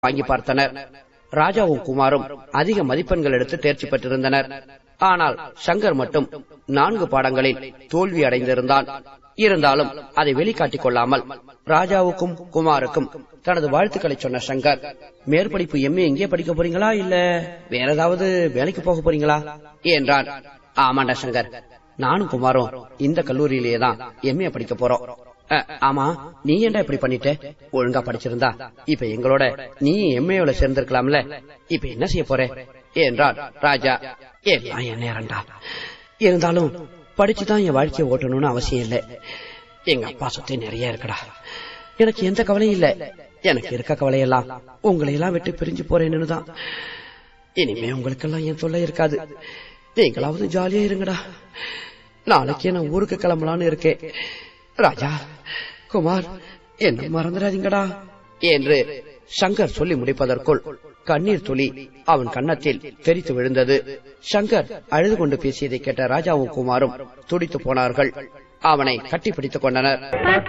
வாங்கி பார்த்தனர் ராஜாவும் குமாரும் அதிக மதிப்பெண்கள் எடுத்து தேர்ச்சி பெற்றிருந்தனர் ஆனால் சங்கர் மட்டும் நான்கு பாடங்களில் தோல்வி அடைந்திருந்தான் இருந்தாலும் அதை வெளிக்காட்டிக் கொள்ளாமல் ராஜாவுக்கும் குமாருக்கும் தனது வாழ்த்துக்களை சொன்ன சங்கர் மேற்படிப்பு எம்ஏ எங்கே படிக்க போறீங்களா இல்ல வேற ஏதாவது வேலைக்கு போக போறீங்களா என்றான் ஆமாண்டா சங்கர் நானும் குமாரும் இந்த கல்லூரியிலேயே தான் எம்ஏ படிக்க போறோம் அ, ஆமா நீ ஏன்டா இப்படி பண்ணிட்ட ஒழுங்கா படிச்சிருந்தா இப்ப எங்களோட நீ எம்ஏல சேர்ந்திருக்கலாம்ல இப்ப என்ன செய்ய போற என்றான் ராஜா எல்லாம் என் நேரம்டா இருந்தாலும் படிச்சுதான் என் வாழ்க்கையை ஓட்டணும்னு அவசியம் இல்லை எங்க அப்பா சொத்து நிறைய இருக்குடா எனக்கு எந்த கவலையும் இல்ல எனக்கு இருக்க கவலையெல்லாம் உங்களை எல்லாம் விட்டு பிரிஞ்சு போறேன்னு தான் இனிமே உங்களுக்கெல்லாம் என் தொல்லை இருக்காது நீங்களாவது ஜாலியா இருங்கடா நாளைக்கே நான் ஊருக்கு கிளம்பலான்னு இருக்கேன் ராஜா குமார் என்ன மறந்துடாதீங்கடா என்று சங்கர் சொல்லி முடிப்பதற்குள் கண்ணீர் துளி அவன் கன்னத்தில் தெரித்து விழுந்தது சங்கர் அழுது கொண்டு பேசியதை கேட்ட ராஜாவும் குமாரும் துடித்து போனார்கள் அவனை கட்டிப்பிடித்துக் கொண்டனர்